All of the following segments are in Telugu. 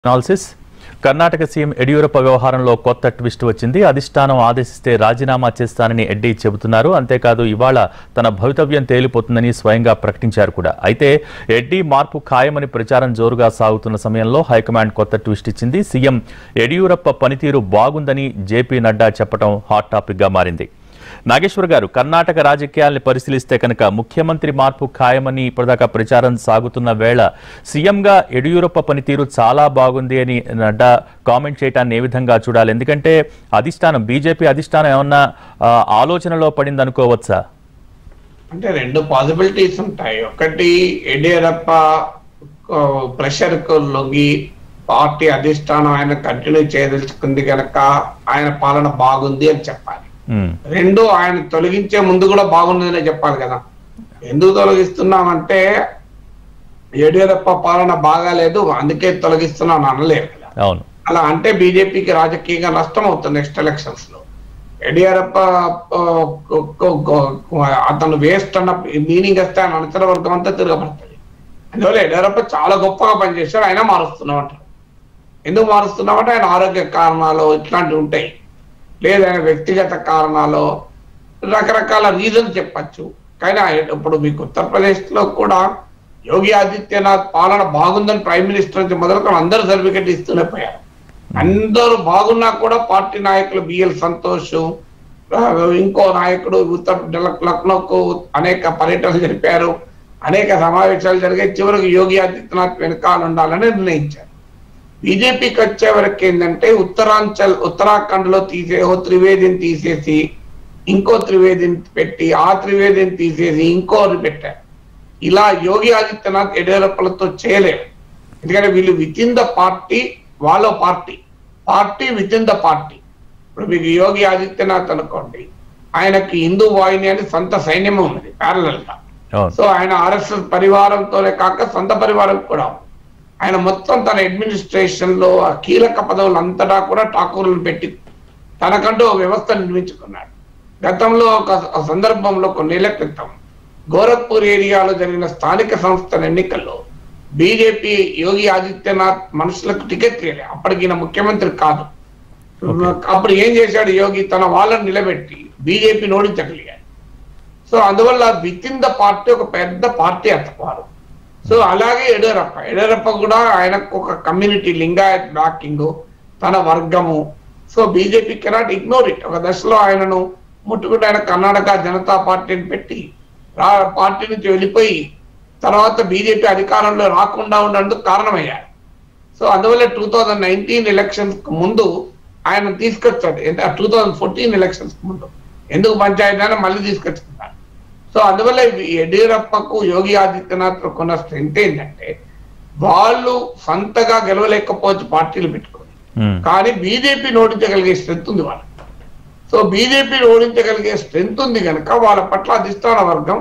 అనాలిసిస్ కర్ణాటక సీఎం యడియూరప్ప వ్యవహారంలో కొత్త ట్విస్ట్ వచ్చింది అధిష్టానం ఆదేశిస్తే రాజీనామా చేస్తానని ఎడ్డీ చెబుతున్నారు అంతేకాదు ఇవాళ తన భవితవ్యం తేలిపోతుందని స్వయంగా ప్రకటించారు కూడా అయితే ఎడ్డీ మార్పు ఖాయమని ప్రచారం జోరుగా సాగుతున్న సమయంలో హైకమాండ్ కొత్త ట్విస్ట్ ఇచ్చింది సీఎం యడియూరప్ప పనితీరు బాగుందని జేపీ నడ్డా చెప్పడం హాట్ టాపిక్ గా మారింది నాగేశ్వర్ గారు కర్ణాటక రాజకీయాల్ని పరిశీలిస్తే కనుక ముఖ్యమంత్రి మార్పు ఖాయమని ఇప్పటిదాకా ప్రచారం సాగుతున్న వేళ సీఎంగా యడియూరప్ప పనితీరు చాలా బాగుంది అని నడ్డా కామెంట్ చేయటాన్ని ఏ విధంగా చూడాలి ఎందుకంటే అధిష్టానం బీజేపీ అధిష్టానం ఏమన్నా ఆ, ఆలోచనలో పడింది అనుకోవచ్చా అంటే రెండు పాసిబిలిటీస్ ఉంటాయి ఒకటి యడియూరప్ప ప్రెషర్ కు లొంగి పార్టీ అధిష్టానం ఆయన కంటిన్యూ చేయదలుచుకుంది కనుక ఆయన పాలన బాగుంది అని చెప్పాలి ఉమ్, రెండు ఆయన తొలగించే ముందు కూడా బాగుందని చెప్పాలి కదా ఎందుకు తొలగిస్తున్నామంటే యడియూరప్ప పాలన బాగాలేదు అందుకే తొలగిస్తున్నాం అనలేరు కదా అవును అలా అంటే బీజేపీకి రాజకీయంగా నష్టం అవుతుంది నెక్స్ట్ ఎలక్షన్స్ లో యడియూరప్ప ఆ, కొ- కొ- కొ- అతను వేస్ట్ అన్న మీనింగ్ వస్తే ఆయన అనుచర వర్గం అంతా తిరగబడుతుంది అందువల్ల యడియూరప్ప చాలా గొప్పగా పనిచేశాడు ఆయన మారుస్తున్నాం అంటారు ఎందుకు మారుస్తున్నామంటే ఆయన ఆరోగ్య కారణాలు ఇట్లాంటివి ఉంటాయి లేదా ఆయన వ్యక్తిగత కారణాలు రకరకాల రీజన్ చెప్పచ్చు కానీ ఆయన ఇప్పుడు మీకు ఉత్తరప్రదేశ్ లో కూడా యోగి ఆదిత్యనాథ్ పాలన బాగుందని ప్రైమ్ మినిస్టర్ నుంచి మొదలుకొని అందరూ సర్టిఫికెట్ ఇస్తూనే పోయారు అందరూ బాగున్నా కూడా పార్టీ నాయకులు బిఎల్ సంతోష్ ఆ, ఇంకో నాయకుడు ఉత్తర్ లక్- లక్నోకు అనేక పర్యటనలు జరిపారు అనేక సమావేశాలు జరిగాయి చివరికి యోగి ఆదిత్యనాథ్ వెనకాల ఉండాలని నిర్ణయించారు బీజేపీకి వచ్చే వరకు ఏంటంటే ఉత్తరాంచల్ ఉత్తరాఖండ్ లో తీసే ఓ త్రివేదిని తీసేసి ఇంకో త్రివేదిని పెట్టి ఆ త్రివేదిని తీసేసి ఇంకోటి పెట్టారు ఇలా యోగి ఆదిత్యనాథ్ యడియూరప్పలతో చేయలేరు ఎందుకంటే వీళ్ళు విత్ ఇన్ ద పార్టీ వాళ్ళ party party within the party ఇప్పుడు మీకు యోగి ఆదిత్యనాథ్ అనుకోండి ఆయనకి హిందూ వాహిని అని సొంత సైన్యం ఉన్నది ప్యారలల్ గా అవును సో ఆయన ఆర్ఎస్ఎస్ పరివారంతోనే కాక సొంత పరివారం కూడా ఉంది. ఆయన మొత్తం తన అడ్మినిస్ట్రేషన్ లో ఆ కీలక పదవులు అంతటా కూడా ఠాకూర్లను పెట్టి తనకంటూ ఒక వ్యవస్థ నిర్మించుకున్నాడు గతంలో ఒక సందర్భంలో కొన్నేళ్ల క్రితం గోరఖ్పూర్ ఏరియాలో జరిగిన స్థానిక సంస్థల ఎన్నికల్లో బీజేపీ యోగి ఆదిత్యనాథ్ మనుషులకు టికెట్ లేదు అప్పటికి ఈయన ముఖ్యమంత్రి కాదు అప్పుడు ఏం చేశాడు యోగి తన వాళ్ళని నిలబెట్టి బీజేపీ ఓడించగలిగాడు సో అందువల్ల విత్ ఇన్ ద పార్టీ ఒక పెద్ద పార్టీ అత్తవారు సో అలాగే యడియూరప్ప యడియూరప్ప కూడా ఆయనకు ఒక కమ్యూనిటీ లింగాయత్ బ్యాకింగ్ తన వర్గము so BJP cannot ignore it ఒక దశలో ఆయనను ముట్టుకుంటే ఆయన కర్ణాటక జనతా పార్టీని పెట్టి రా పార్టీ నుంచి వెళ్ళిపోయి తర్వాత బీజేపీ అధికారంలో రాకుండా ఉండేందుకు కారణమయ్యాడు సో అందువల్ల టూ థౌజండ్ నైన్టీన్ ఎలక్షన్స్ ముందు ఆయన తీసుకొచ్చాడు టూ థౌజండ్ ఫోర్టీన్ ఎలక్షన్స్ ముందు ఎందుకు పంచాయతీ అని మళ్ళీ తీసుకొచ్చుకున్నాడు సో అందువల్ల ఇవి యడియూరప్పకు యోగి ఆదిత్యనాథ్ కొన్న స్ట్రెంత్ ఏంటంటే వాళ్ళు సొంతగా గెలవలేకపోవచ్చు పార్టీలు పెట్టుకొని ఉమ్, కానీ బీజేపీని ఓడించగలిగే స్ట్రెంత్ ఉంది వాళ్ళకి సో బీజేపీని ఓడించగలిగే స్ట్రెంత్ ఉంది కనుక వాళ్ళ పట్ల అధిష్టాన వర్గం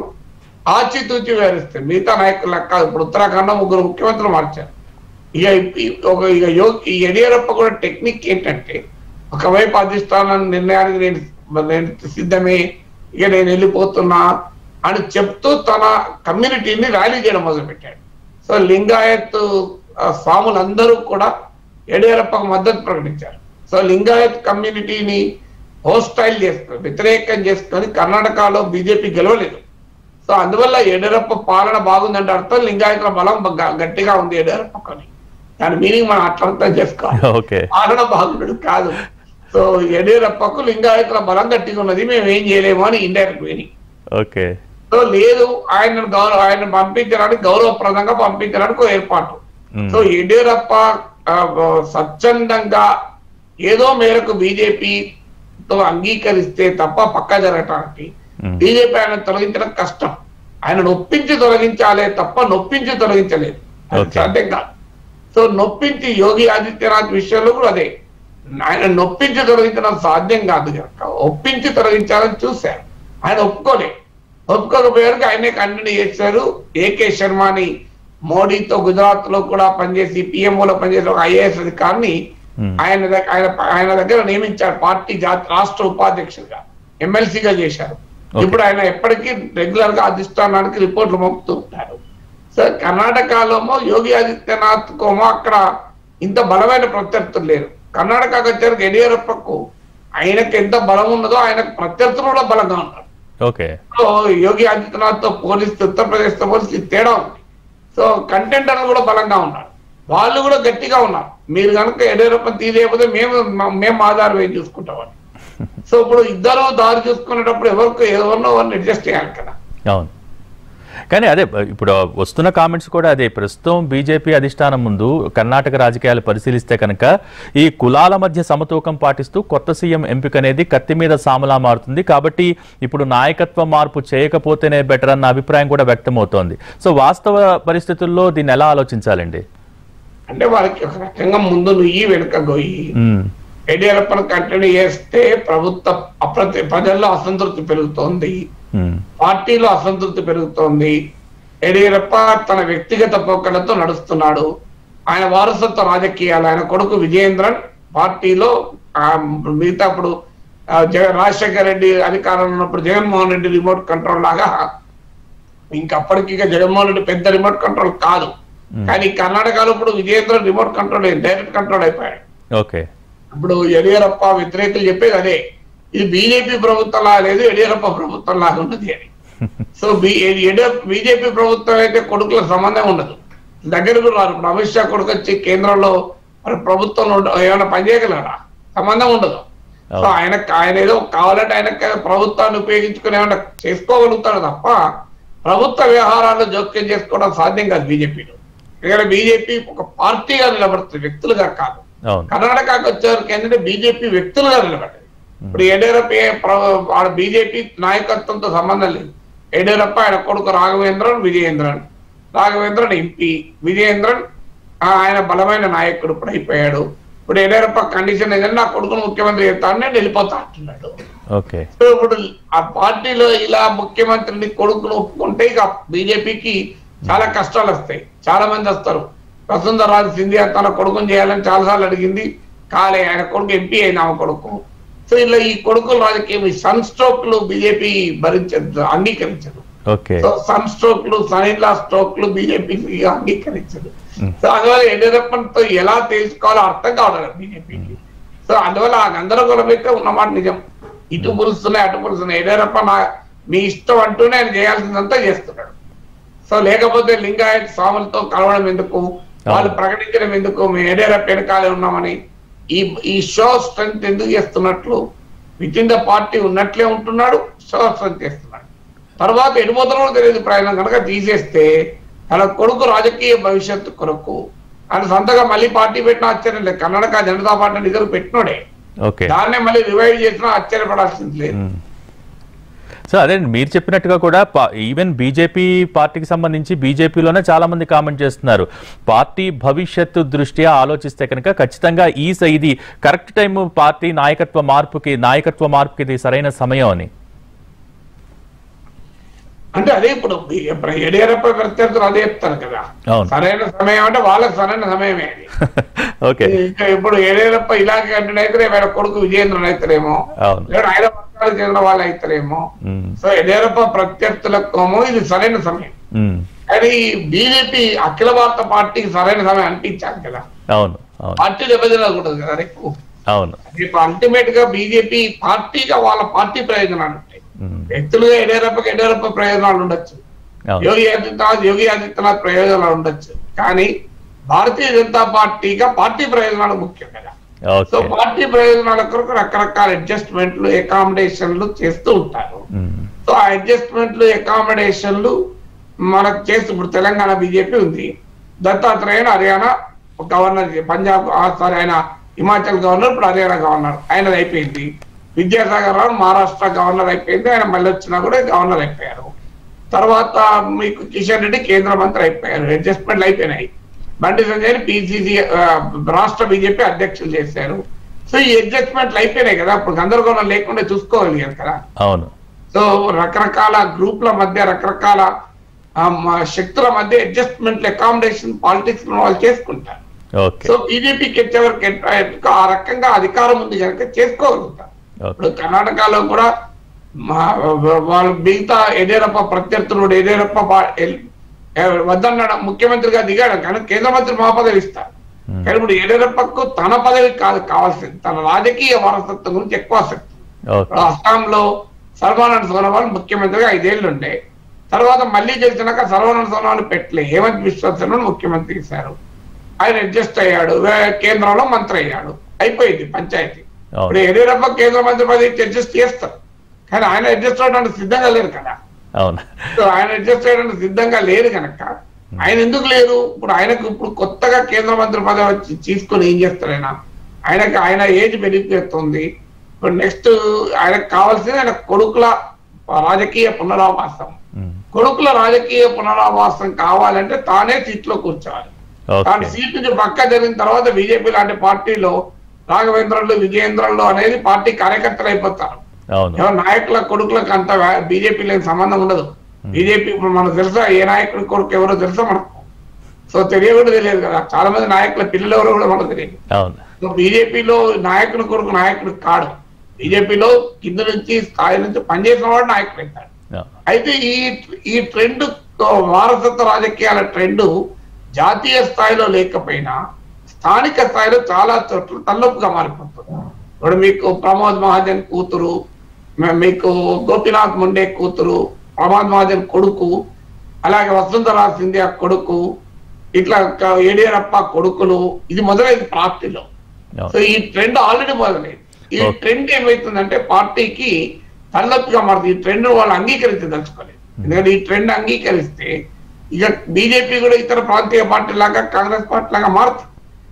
ఆచితూచి వ్యవహరిస్తుంది మిగతా నాయకులు లెక్క ఇప్పుడు ఉత్తరాఖండ్ ముగ్గురు ముఖ్యమంత్రులు మార్చారు ఇక ఈ- ఒక ఇక యోగి ఈ యడియూరప్ప కూడా టెక్నిక్ ఏంటంటే ఒకవైపు అధిష్టానం నిర్ణయానికి నేను నేను సిద్ధమే ఇక నేను వెళ్ళిపోతున్నా అని చెప్తూ తన కమ్యూనిటీని ర్యాలీ చేయడం మొదలుపెట్టాడు సో లింగాయత్ ఆ, స్వాములందరూ కూడా యడియూరప్పకు మద్దతు ప్రకటించారు సో లింగాయత్ కమ్యూనిటీని హోస్టైల్ చేసుకొని వ్యతిరేకం చేసుకొని కర్ణాటకలో బీజేపీ గెలవలేదు సో అందువల్ల యడియూరప్ప పాలన బాగుందంటే అర్థం లింగాయతుల బలం గ- గట్టిగా ఉంది యడియూరప్పని దాని మీనింగ్ మనం అట్లా అర్థం చేసుకోవాలి ఓకే పాలన బాగుండడు కాదు సో యడియూరప్పకు లింగాయతుల బలం గట్టిగా ఉన్నది మేము ఏం చేయలేము అని ఇండైరెక్ట్ మీనింగ్ ఓకే సో లేదు ఆయన గౌరవ ఆయన పంపించడానికి గౌరవప్రదంగా పంపించడానికి ఒక ఏర్పాటు ఉమ్, సో యడియూరప్ప ఆ, స్వచ్ఛందంగా ఏదో మేరకు బీజేపీతో అంగీకరిస్తే తప్ప పక్క జరగటానికి ఉమ్, బీజేపీ ఆయన తొలగించడం కష్టం ఆయన నొప్పించి తొలగించాలే తప్ప నొప్పించి తొలగించలేదు అది Okay. సాధ్యం కాదు సో నొప్పించి యోగి ఆదిత్యనాథ్ విషయంలో కూడా అదే ఆయన నొప్పించి తొలగించడం సాధ్యం కాదు కనుక ఒప్పించి తొలగించాలని చూశారు ఆయన ఒప్పుకోలే ఒప్పుకోకపోయారు ఆయనే కంటిన్యూ చేశారు ఏకే శర్మని మోడీతో గుజరాత్ లో కూడా పనిచేసి PMO లో పనిచేసి ఒక ఐఏఎస్ అధికారిని ఉమ్, ఆయన దగ్గ- ఆయన ఆయన దగ్గర నియమించారు పార్టీ జాతి రాష్ట్ర ఉపాధ్యక్షుడిగా ఎమ్మెల్సీగా చేశారు Okay. ఇప్పుడు ఆయన ఎప్పటికీ రెగ్యులర్ గా అధిష్టానానికి రిపోర్ట్లు పంపుతూ ఉంటారు సో కర్ణాటకలోమో యోగి ఆదిత్యనాథ్ కోమో అక్కడ ఇంత బలమైన ప్రత్యర్థులు లేరు కర్ణాటకకు వచ్చేసరికి యడియూరప్పకు ఆయనకు ఎంత బలం ఉన్నదో ఆయనకు ప్రత్యర్థులు కూడా బలంగా ఉన్నారు ఓకే సో యోగి ఆదిత్యనాథ్ తో పోలిస్తే ఉత్తరప్రదేశ్ తో పోలిస్తే ఇది తేడా ఉంది సో కంటెంటర్లు కూడా బలంగా ఉన్నారు వాళ్ళు కూడా గట్టిగా ఉన్నారు మీరు కనుక యడియూరప్ప తీయలేకపోతే మేము మ- మేము ఆధారం వేసి చూసుకుంటామని సో ఇప్పుడు ఇద్దరు దారి చూసుకునేటప్పుడు ఎవరికి ఎవరినో ఎవరిని అడ్జస్ట్ చేయాలి కదా అవును కానీ అదే ఇప్పుడు వస్తున్న కామెంట్స్ కూడా అదే ప్రస్తుతం బీజేపీ అధిష్టానం ముందు కర్ణాటక రాజకీయాలు పరిశీలిస్తే కనుక ఈ కులాల మధ్య సమతూకం పాటిస్తూ కొత్త సీఎం ఎంపిక అనేది కత్తి మీద సామలా మారుతుంది కాబట్టి ఇప్పుడు నాయకత్వ మార్పు చేయకపోతేనే బెటర్ అన్న అభిప్రాయం కూడా వ్యక్తమవుతోంది సో వాస్తవ పరిస్థితుల్లో దీన్ని ఎలా ఆలోచించాలండి అంటే వాళ్ళకి ఒక రకంగా ముందు నుయ్యి వెనుక గొయ్యి ఉమ్, యడియూరప్పను కంటిన్యూ చేస్తే ప్రభుత్వ అప్రతి ప్రజల్లో అసంతృప్తి పెరుగుతోంది ఉమ్, పార్టీలో అసంతృప్తి పెరుగుతోంది యడియూరప్ప తన వ్యక్తిగత పోకడతో నడుస్తున్నాడు ఆయన వారసత్వ రాజకీయాలు ఆయన కొడుకు విజయేంద్రన్ పార్టీలో ఆ, మిగతా అప్పుడు ఆ, జగ- రాజశేఖర రెడ్డి అధికారంలో ఉన్నప్పుడు జగన్మోహన్ రెడ్డి రిమోట్ కంట్రోల్ లాగా ఇంకా అప్పటికి ఇక జగన్మోహన్ రెడ్డి పెద్ద రిమోట్ కంట్రోల్ కాదు కానీ కర్ణాటకలో ఇప్పుడు Vijayendran remote control direct control అయిపోయాడు ఓకే ఇప్పుడు యడియూరప్ప వ్యతిరేకులు చెప్పేది అదే ఇది బీజేపీ ప్రభుత్వం లాగా లేదు యడియూరప్ప ప్రభుత్వం లాగా ఉన్నది అని సో బీజేపీ ప్రభుత్వం అయితే కొడుకుల సంబంధం ఉండదు దగ్గరకు రారు ఇప్పుడు అమిత్ షా కొడుకు వచ్చి కేంద్రంలో మరి ప్రభుత్వంలో ఉండ- ఏమైనా పనిచేయగలరా సంబంధం ఉండదు సో ఆయన ఆయన ఏదో కావాలంటే ఆయన ప్రభుత్వాన్ని ఉపయోగించుకుని ఏమైనా చేసుకోగలుగుతాడు తప్ప ప్రభుత్వ వ్యవహారాల్లో జోక్యం చేసుకోవడం సాధ్యం కాదు బీజేపీలో ఎందుకంటే బీజేపీ ఒక పార్టీగా నిలబడుతుంది వ్యక్తులుగా కాదు అవును కర్ణాటకకు వచ్చేవరకు ఏంటంటే బీజేపీ వ్యక్తులుగా నిలబడ్డది ఇప్పుడు యడియూరప్ప ఏ ప్ర- ఆడ బీజేపీ నాయకత్వంతో సంబంధం లేదు యడియూరప్ప ఆయన కొడుకు రాఘవేంద్రన్ విజయేంద్రన్ రాఘవేంద్రన్ ఎంపీ విజయేంద్రన్ ఆ, ఆయన బలమైన నాయకుడు ఇప్పుడు అయిపోయాడు ఇప్పుడు యడియూరప్ప కండిషన్ ఏదంటే నా కొడుకును ముఖ్యమంత్రి చేస్తాను నేను వెళ్ళిపోతా అంటున్నాడు ఓకే సో ఇప్పుడు ఆ పార్టీలో ఇలా ముఖ్యమంత్రిని కొడుకును ఒప్పుకుంటే ఇక బీజేపీకి చాలా కష్టాలు వస్తాయి చాలా మంది వస్తారు వసుంధర రాజు సింధియా తన కొడుకుని చేయాలని చాలాసార్లు అడిగింది కాలే ఆయన కొడుకు ఎంపీ అయిన ఆమె కొడుకు సో ఇలా ఈ కొడుకుల రాజకీయం ఈ సన్ స్ట్రోక్లు బీజేపీ భరించదు అంగీకరించదు ఓకే సో సన్ స్ట్రోక్లు సన్ ఇన్లా స్ట్రోక్లు బీజేపీకి అంగీకరించదు సో అందువల్ల యడియూరప్పతో ఎలా తెలుసుకోవాలో అర్థం కావడం బీజేపీకి సో అందువల్ల ఆ గందరగోళం అయితే ఉన్నమాట నిజం ఇటు పులుస్తున్నాయి అటు పులుస్తున్నాయి యడియూరప్ప నా మీ ఇష్టం అంటూనే ఆయన చేయాల్సిందంతా చేస్తున్నాడు సో లేకపోతే లింగాయత్ స్వాములతో కలవడం ఎందుకు వాళ్ళు ప్రకటించడం ఎందుకు మేము యడియూరప్ప వెనకాలే ఉన్నామని ఈ ఈ షో స్ట్రెంత్ ఎందుకు చేస్తున్నట్లు విత్ ఇన్ ద పార్టీ ఉన్నట్లే ఉంటున్నాడు షో స్ట్రెంత్ చేస్తున్నాడు తర్వాత ఎడిపోతారో తెలియదు ప్రయాణం కనుక తీసేస్తే తన కొడుకు రాజకీయ భవిష్యత్తు కొరకు ఆయన సొంతగా మళ్ళీ పార్టీ పెట్టిన ఆశ్చర్యం లేదు కర్ణాటక జనతా పార్టీ నిధులు పెట్టినోడే ఓకే దాన్నే మళ్ళీ రివైవ్ చేసినా ఆశ్చర్యపడాల్సింది లేదు మ్మ్. సో అదే మీరు చెప్పినట్టుగా కూడా పా- ఈవెన్ బీజేపీ పార్టీకి సంబంధించి బీజేపీలోనే చాలా మంది కామెంట్ చేస్తున్నారు పార్టీ భవిష్యత్తు దృష్ట్యా ఆలోచిస్తే కనుక ఖచ్చితంగా ఈ స- ఇది కరెక్ట్ టైం పార్టీ నాయకత్వ మార్పుకి నాయకత్వ మార్పుకి ఇది సరైన సమయం అని అంటే అదే ఇప్పుడు ఈ- ఇప్పుడు యడియూరప్ప ప్రత్యర్థులు అదే చెప్తారు కదా అవును. సరైన సమయం అంటే వాళ్ళకి సరైన సమయమే అది ఓకే ఇంకా ఇప్పుడు యడియూరప్ప ఇలాగే కంటిన్యూ అయితే రేపు ఆయన కొడుకు విజయేంద్రన్ అవుతారేమో అవును లేదా ఆయన వర్గాలకు చెందిన వాళ్ళు అవుతారేమో మ్మ్. సో యడియూరప్ప ప్రత్యర్థులకేమో ఇది సరైన సమయం మ్మ్. కానీ బీజేపీ అఖిల భారత పార్టీకి సరైన సమయం అనిపించాలి కదా అవును అవును పార్టీ దెబ్బతినకూడదు కదా రేపు అవును రేపు అల్టిమేట్ గా బీజేపీ పార్టీగా వాళ్ళ పార్టీ ప్రయోజనాలు ఉంటాయి మ్మ్. వ్యక్తులుగా యడియూరప్పకి యడియూరప్ప ప్రయోజనాలు ఉండొచ్చు అవును యోగి ఆదిత్యనాథ్ యోగి ఆదిత్యనాథ్ ప్రయోజనాలు ఉండొచ్చు కానీ భారతీయ జనతా పార్టీగా పార్టీ ప్రయోజనాలు ముఖ్యం కదా సో ఓకే పార్టీ ప్రయోజనాల కొరకు రకరకాల అడ్జస్ట్మెంట్లు అకామిడేషన్లు చేస్తూ ఉంటారు మ్మ్. సో ఆ అడ్జస్ట్మెంట్లు అకామిడేషన్లు మనకు చేస్తూ ఇప్పుడు తెలంగాణ బీజేపీ ఉంది దత్తాత్రేయన్ హర్యానా గవర్నర్ పంజాబ్ సారీ ఆయన హిమాచల్ గవర్నర్ ఇప్పుడు హర్యానా గవర్నర్ ఆయనది అయిపోయింది విద్యాసాగర్ రావు మహారాష్ట్ర గవర్నర్ అయిపోయింది ఆయన మళ్ళీ వచ్చినా కూడా గవర్నర్ అయిపోయారు తర్వాత మీకు కిషన్ రెడ్డి కేంద్ర మంత్రి అయిపోయారు అడ్జస్ట్మెంట్లు అయిపోయినాయి బండి సంజయ్ పిసిసి రాష్ట్ర బీజేపీ అధ్యక్షులు చేశారు సో ఈ అడ్జస్ట్మెంట్లు అయిపోయినాయి కదా ఇప్పుడు గందరగోళం లేకుండా చూసుకోగలిగారు కదా అవును సో రకరకాల గ్రూప్ల మధ్య రకరకాల ఆ, మ- శక్తుల మధ్య అడ్జస్ట్మెంట్ అకామిడేషన్ పాలిటిక్స్ వాళ్ళు చేసుకుంటారు ఓకే సో బీజేపీకి వచ్చేవరకు ఎట్లా- ఎట్లా ఆ రకంగా అధికారం ఉంది కనుక చేసుకోగలుగుతారు ఓకే ఇప్పుడు కర్ణాటకలో కూడా మా- వాళ్ళు మిగతా యడియూరప్ప ప్రత్యర్థులు కూడా యడియూరప్ప పా- ఎల్- ఏ- వద్దన్నాడు ముఖ్యమంత్రిగా దిగాడు కానీ కేంద్ర మంత్రి మహాపదవి ఇస్తారు కానీ ఇప్పుడు యడియూరప్పకు తన పదవి కాదు కావాల్సింది తన రాజకీయ వారసత్వం గురించి ఎక్కువ ఆసక్తి ఓకే ఇప్పుడు అస్సాంలో సర్వానంద్ సోనోవాల్ ముఖ్యమంత్రిగా ఐదేళ్లు ఉండే తర్వాత మళ్ళీ గెలిచినాక సర్వానంద్ సోనోవాల్ పెట్టలే హేమంత్ బిశ్వ శర్మను ముఖ్యమంత్రి చేశారు ఆయన అడ్జస్ట్ అయ్యాడు వే- కేంద్రంలో మంత్రి అయ్యాడు అయిపోయింది పంచాయతీ అవును ఇప్పుడు యడియూరప్ప కేంద్ర మంత్రి పదవికి అడ్జస్ట్ చేస్తారు కానీ ఆయన అడ్జస్ట్ అవడానికి సిద్ధంగా లేరు కదా అవును సో ఆయన అడ్జస్ట్ చేయడానికి సిద్ధంగా లేరు కనుక ఆయన ఎందుకు లేరు ఇప్పుడు ఆయనకు ఇప్పుడు కొత్తగా కేంద్ర మంత్రి పదవి వచ్చి తీసుకొని ఏం చేస్తారు ఆయన ఆయనకి ఆయన ఏజ్ పెరిగిపోతుంది ఇప్పుడు నెక్స్ట్ ఆయనకు కావాల్సింది ఆయన కొడుకుల రాజకీయ పునరావాసం ఉమ్. కొడుకుల రాజకీయ పునరావాసం కావాలంటే తానే సీట్లో కూర్చోవాలి తాను ఓకే సీట్ నుంచి పక్క జరిగిన తర్వాత బీజేపీ లాంటి పార్టీలో రాఘవేంద్రులు విజయేంద్రులు అనేది పార్టీ కార్యకర్తలు అయిపోతారు అవును ఎవరు నాయకుల కొడుకులకు అంత బీజేపీ లేని సంబంధం ఉండదు బీజేపీ ఇప్పుడు మనకు తెలుసా ఏ నాయకుడి కొడుకు ఎవరో తెలుసా మనకు సో తెలియకుండా తెలియదు కదా చాలా మంది నాయకుల పిల్లలు ఎవరో కూడా మనకు తెలియదు అవును సో బీజేపీలో నాయకుడి కొడుకు నాయకుడు కాడు బీజేపీలో కింద నుంచి స్థాయి నుంచి పనిచేసిన వాడు నాయకుడు అవుతాడు అవును. అయితే ఈ ఈ ట్రెండ్ వారసత్వ రాజకీయాల ట్రెండ్ జాతీయ స్థాయిలో లేకపోయినా స్థానిక స్థాయిలో చాలా చోట్ల తలనొప్పిగా మారిపోతుంది ఇప్పుడు మీకు ప్రమోద్ మహాజన్ కూతురు మ- మీకు గోపీనాథ్ ముండే కూతురు ప్రమోద్ మహాజన్ కొడుకు అలాగే వసుంధరా సింధియా కొడుకు ఇట్లా క- యడియూరప్ప కొడుకులు ఇది మొదలైంది పార్టీలో అవును. సో ఈ ట్రెండ్ ఆల్రెడీ మొదలైంది ఈ Okay. ట్రెండ్ ఏమైతుందంటే పార్టీకి తలనొప్పిగా మారుతుంది ఈ ట్రెండ్ వాళ్ళు అంగీకరించదలుచుకోలేదు ఎందుకంటే ఈ ట్రెండ్ అంగీకరిస్తే ఇక బీజేపీ కూడా ఇతర ప్రాంతీయ పార్టీ లాగా కాంగ్రెస్ పార్టీ లాగా మారుతుంది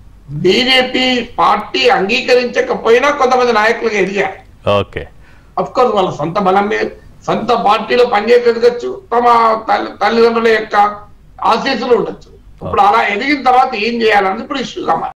బీజేపీ పార్టీ అంగీకరించకపోయినా కొంతమంది నాయకులుగా ఎదిగారు ఓకే అఫ్ కోర్స్ వాళ్ళ సొంత బలం మీద సొంత పార్టీలో పనిచేసి ఎదగచ్చు తమ తల్లి- తల్లిదండ్రుల యొక్క ఆశీస్సులు ఉండొచ్చు ఇప్పుడు అలా ఎదిగిన తర్వాత ఏం చేయాలన్నది ఇప్పుడు ఇష్యూగా మారింది